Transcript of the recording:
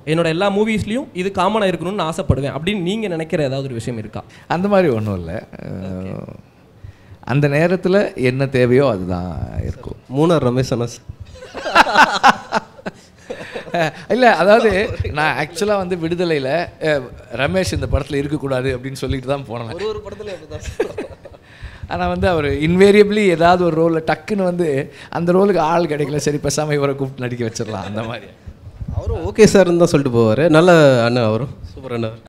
என்னோட எல்லா மூவிஸ்லையும் இது காமனாக இருக்கணும்னு நான் ஆசைப்படுவேன் அப்படின்னு நீங்கள் நினைக்கிற ஏதாவது ஒரு விஷயம் இருக்கா அந்த மாதிரி ஒன்றும் இல்லை அஹ், அந்த நேரத்தில் என்ன தேவையோ அதுதான் இருக்கும் மூணார் ரமேஷ் அண்ணா சார் இல்லை அதாவது நான் ஆக்சுவலாக வந்து விடுதலையில் ரமேஷ் இந்த படத்தில் இருக்கக்கூடாது அப்படின்னு சொல்லிட்டு தான் போனேன் ஒரு ஒரு படத்துல அப்படிதான் ஆனால் வந்து அவர் இன்வேரியபிளி ஏதாவது ஒரு ரோலில் டக்குன்னு வந்து அந்த ரோலுக்கு ஆள் கிடைக்கல சரி பேசாமல் இவரை கூப்பிட்டு நடிக்க வச்சிடலாம் அந்த மாதிரி அவரும் ஓகே சார்னு தான் சொல்லிட்டு போவார் நல்ல அண்ணன் அவரும் சூப்பர் அண்ணன்